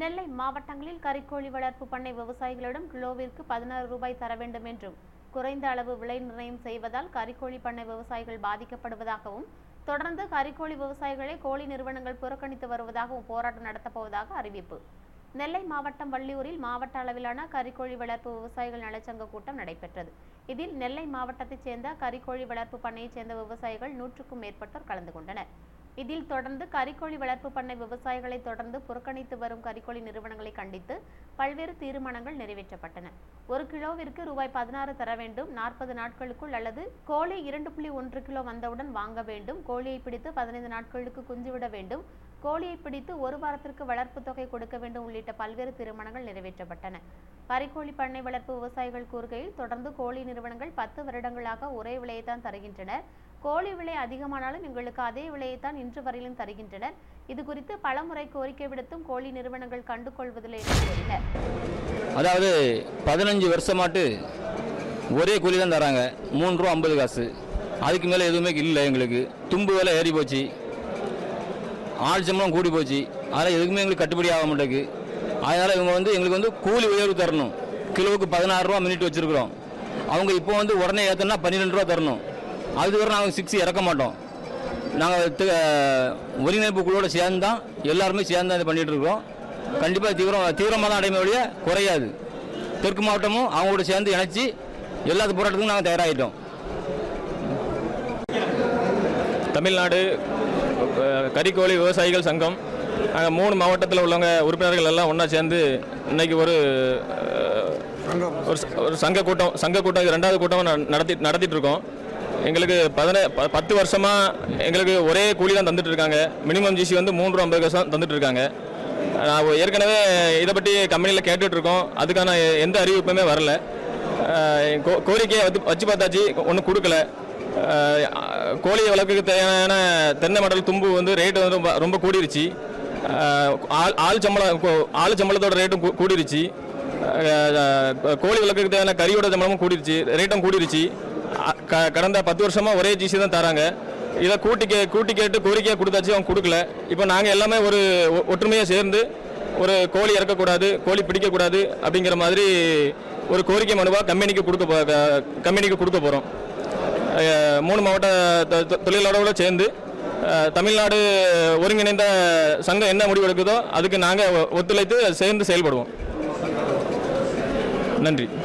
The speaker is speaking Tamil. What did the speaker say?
நெல்லை மாவட்டங்களில் கறிக்கோழி வளர்ப்பு பண்ணை விவசாயிகளிடம் கிலோவிற்கு பதினாறு ரூபாய் தர வேண்டும் என்றும் குறைந்த அளவு விலை நிர்ணயம் செய்வதால் கறிக்கோழி பண்ணை விவசாயிகள் பாதிக்கப்படுவதாகவும் தொடர்ந்து கறிக்கோழி விவசாயிகளை கோழி நிறுவனங்கள் புறக்கணித்து வருவதாகவும் போராட்டம் நடத்தப்போவதாக அறிவிப்பு நெல்லை மாவட்டம் வள்ளியூரில் மாவட்ட அளவிலான கறிக்கோழி வளர்ப்பு விவசாயிகள் நலச்சங்க கூட்டம் நடைபெற்றது இதில் நெல்லை மாவட்டத்தைச் சேர்ந்த கறிக்கோழி வளர்ப்பு பண்ணையைச் சேர்ந்த விவசாயிகள் நூற்றுக்கும் மேற்பட்டோர் கலந்து கொண்டனர் இதில் தொடர்ந்து கறிக்கோழி வளர்ப்பு பண்ணை விவசாயிகளை தொடர்ந்து புறக்கணித்து வரும் கறிக்கோழி நிறுவனங்களை கண்டித்து பல்வேறு தீர்மானங்கள் நிறைவேற்றப்பட்டன ஒரு கிலோவிற்கு ரூபாய் பதினாறு தர வேண்டும் நாற்பது நாட்களுக்குள் அல்லது கோழி இரண்டு புள்ளி ஒன்று கிலோ வந்தவுடன் வாங்க வேண்டும் கோழியை பிடித்து பதினைந்து நாட்களுக்கு குஞ்சுவிட வேண்டும் கோழியை பிடித்து ஒரு வாரத்திற்கு வளர்ப்பு தொகை கொடுக்க வேண்டும் உள்ளிட்ட பல்வேறு தீர்மானங்கள் நிறைவேற்றப்பட்டன கறிக்கோழி பண்ணை வளர்ப்பு விவசாயிகள் கூறுகையில் தொடர்ந்து கோழி நிறுவனங்கள் பத்து வருடங்களாக ஒரே விலையைத்தான் தருகின்றனர் கோழி விலை அதிகமானாலும் எங்களுக்கு அதே விலையைத்தான் இன்று வரையிலும் தருகின்றனர் இது குறித்து பலமுறை கோரிக்கை விடுத்தும் கோழி நிறுவனங்கள் கண்டுகொள்வதில்லை என்று கூறினர் அதாவது பதினஞ்சு வருஷமாட்டு ஒரே கூலி தான் தராங்க மூணு ரூபா ஐம்பது காசு அதுக்கு மேலே எதுவுமே இல்லை எங்களுக்கு தும்பு விலை ஏறி போச்சு ஆள் சம்பளம் கூடி போச்சு அதனால் எதுக்குமே எங்களுக்கு கட்டுப்படி ஆக மாட்டேங்குது அதனால் இவங்க வந்து எங்களுக்கு வந்து கூலி உயர்வு தரணும் கிலோவுக்கு பதினாறு ரூபா மினிட் வச்சுருக்குறோம் அவங்க இப்போ வந்து உடனே ஏற்றனா பன்னிரெண்டு ரூபா தரணும் அது வரை நாங்கள் சிக்ஸ் இறக்க மாட்டோம் நாங்கள் ஒருங்கிணைப்பு குழுவோட சேர்ந்து தான் எல்லாருமே சேர்ந்து தான் இது பண்ணிட்டு இருக்கோம் கண்டிப்பாக தீவிரம் தீவிரமாக தான் அடைமை வழிய குறையாது தெற்கு மாவட்டமும் அவங்களோட சேர்ந்து இணைச்சி எல்லா போராட்டத்துக்கும் நாங்கள் தயாராகிட்டோம் தமிழ்நாடு அஹ், கறிக்கோழி விவசாயிகள் சங்கம் நாங்கள் மூணு மாவட்டத்தில் உள்ளவங்க உறுப்பினர்கள் எல்லாம் ஒன்றா சேர்ந்து இன்னைக்கு ஒரு அஹ், ஒரு ச- ஒரு சங்க கூட்டம் சங்க கூட்டம் இது ரெண்டாவது கூட்டம் ந- நடத்தி நடத்திட்டு இருக்கோம் எங்களுக்கு பதின ப- பத்து வருஷமாக எங்களுக்கு ஒரே கூலி தான் தந்துட்டு இருக்காங்க மினிமம் ஜிசி வந்து மூன்று ஐம்பது காசு தந்துட்டு இருக்காங்க நான் ஏற்கனவே இதை பற்றி கம்பெனியில் கேட்டுட்டு இருக்கோம் அதுக்கான எந்த அறிவிப்புமே வரல அஹ், கோ- கோரிக்கையை வச்சு வச்சு பார்த்தாச்சு ஒன்றும் கொடுக்கல அஹ், கோழி வளர்க்குறதுக்கு தேவையான தென்னை மடல் தும்பு வந்து ரேட்டு வந்து ரொம்ப ரொம்ப கூடிருச்சு அஹ், ஆள் ஆள் சம்பளம் கோ- ஆள் சம்பளத்தோட ரேட்டும் கூ- கூடிருச்சு அஹ், கோழி வளர்க்குறதுக்கு தேவையான கறியோட சம்பளமும் கூடிருச்சு ரேட்டும் கூடிருச்சு அ- க- கடந்த பத்து வருஷமா ஒரே ஜிசி தான் தராங்க இதை கூட்டி கே கூட்டி கேட்டு கோரிக்கையாக கொடுத்தாச்சு அவங்க கொடுக்கல இப்போ நாங்கள் எல்லாமே ஒரு ஒ- ஒற்றுமையாக சேர்ந்து ஒரு கோழி இறக்கக்கூடாது கோழி பிடிக்கக்கூடாது அப்படிங்கிற மாதிரி ஒரு கோரிக்கை மனுவாக கம்பெனிக்கு கொடுக்க போ- க- கம்பெனிக்கு கொடுக்க போகிறோம் மூணு மாவட்ட தொ- தொ- தொழிலாளர்களோட சேர்ந்து அஹ், தமிழ்நாடு ஒருங்கிணைந்த சங்கம் என்ன முடிவு எடுக்குதோ அதுக்கு நாங்கள் ஒத்துழைத்து சேர்ந்து செயல்படுவோம் நன்றி